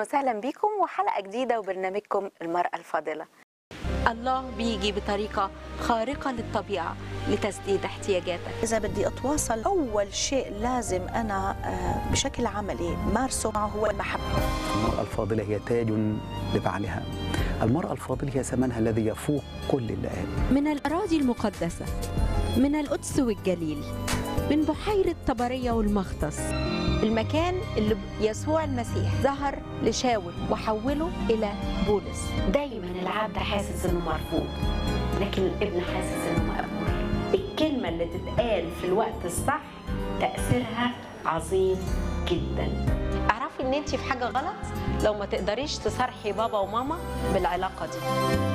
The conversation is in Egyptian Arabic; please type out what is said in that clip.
وسهلا بكم وحلقة جديدة وبرنامجكم المرأة الفاضلة الله بيجي بطريقة خارقة للطبيعة لتسديد احتياجاتك إذا بدي أتواصل أول شيء لازم أنا آه، بشكل عملي مارسه معه هو المحبة المرأة الفاضلة هي تاج لبعلها المرأة الفاضلة هي ثمنها الذي يفوق كل اللئام من الأراضي المقدسة من القدس والجليل من بحيرة طبرية والمختص المكان اللي يسوع المسيح ظهر لشاول وحوله إلى بولس دايما العبد حاسس انه مرفوض لكن الابن حاسس انه مقبول الكلمه اللي تتقال في الوقت الصح تاثيرها عظيم جدا اعرفي ان انت في حاجة غلط لو ما تقدريش تصارحي بابا وماما بالعلاقة دي